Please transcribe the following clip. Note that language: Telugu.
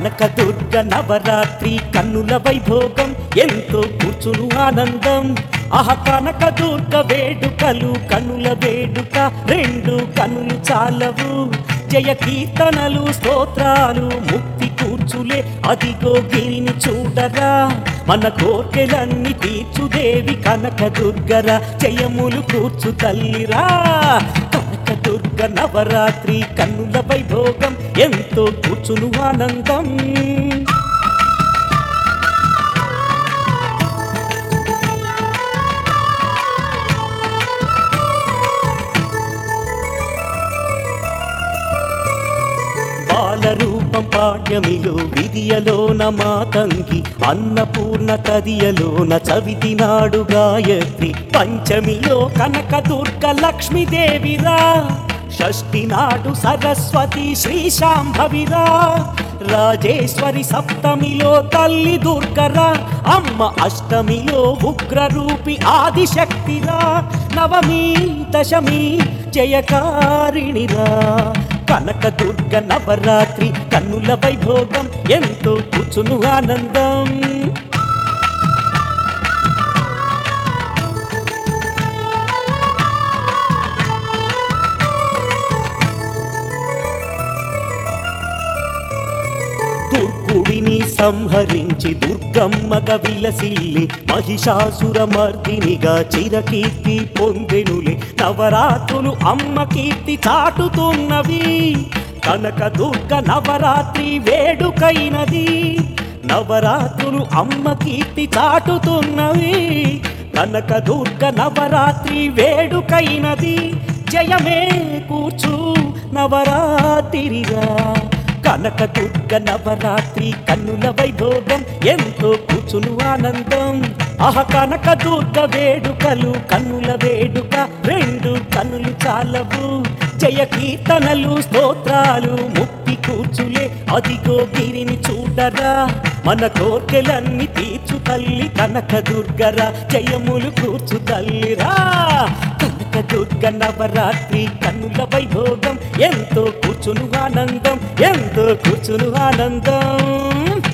కనకదుర్గ నవరాత్రి కన్నుల వైభోగం ఎంతో కూర్చును ఆనందం ఆహ కనకదుర్గ వేడుకలు కన్నుల వేడుక రెండు కన్నులు చాలవు జయ కీర్తనలు స్తోత్రాలు ముక్తి కూర్చులే అదిగో గిరిని చూడరా మన కోర్కెలన్నీ తీర్చుదేవి కనకదుర్గరా జయములు కూర్చు తల్లిరా కనకదుర్గ నవరాత్రి కన్నుల వైభోగం ఎంతో కూర్చును ఆనందం బాలరూపం పాడ్యమిలో విధియలోన మాతంగి అన్నపూర్ణ తదియలోన చవితి నాడు గాయత్రి పంచమిలో కనకదుర్గ లక్ష్మీదేవిరా షష్ఠి నాడు సరస్వతి శ్రీశాంభవిరా రాజేశ్వరి సప్తమిలో తల్లి దుర్గరా అమ్మ అష్టమిలో ఉగ్రరూపి ఆదిశక్తిరా నవమి దశమి జయకారిణిరా కనకదుర్గ నవరాత్రి కన్నుల వైభోగం ఎంతో కూర్చును ఆనందం దుర్గుడిని సంహరించి దుర్గమ్మగ విలసిల్లి మహిషాసుర మర్దినిగా చిరకీర్తి పొందెనులే నవరాత్రులు అమ్మ కీర్తి చాటుతున్నవి కనక దుర్గ నవరాత్రి వేడుకైనది నవరాత్రులు అమ్మ కీర్తి చాటుతున్నవి కనక దుర్గ నవరాత్రి వేడుకైనది జయమే కూర్చు నవరాత్రిగా కనక దుర్గ నవరాత్రి కన్నుల వైభోగం ఎంతో కూర్చును ఆనందం ఆహ కనక దుర్గ వేడుకలు కన్నుల వేడుక రెండు కన్నులు చాలవు జయ కీర్తనలు స్తోత్రాలు ముక్తి కూర్చులే అదిగో గిరిని చూడరా మన కోర్కెలన్నీ తీర్చు తల్లి కనక దుర్గరా జయములు కూర్చు తల్లిరా కనక దుర్గ నవరాత్రి కన్నుల వైభోగం ఎంతో కూర్చును ఆనందం ఎంతో కూర్చును ఆనందం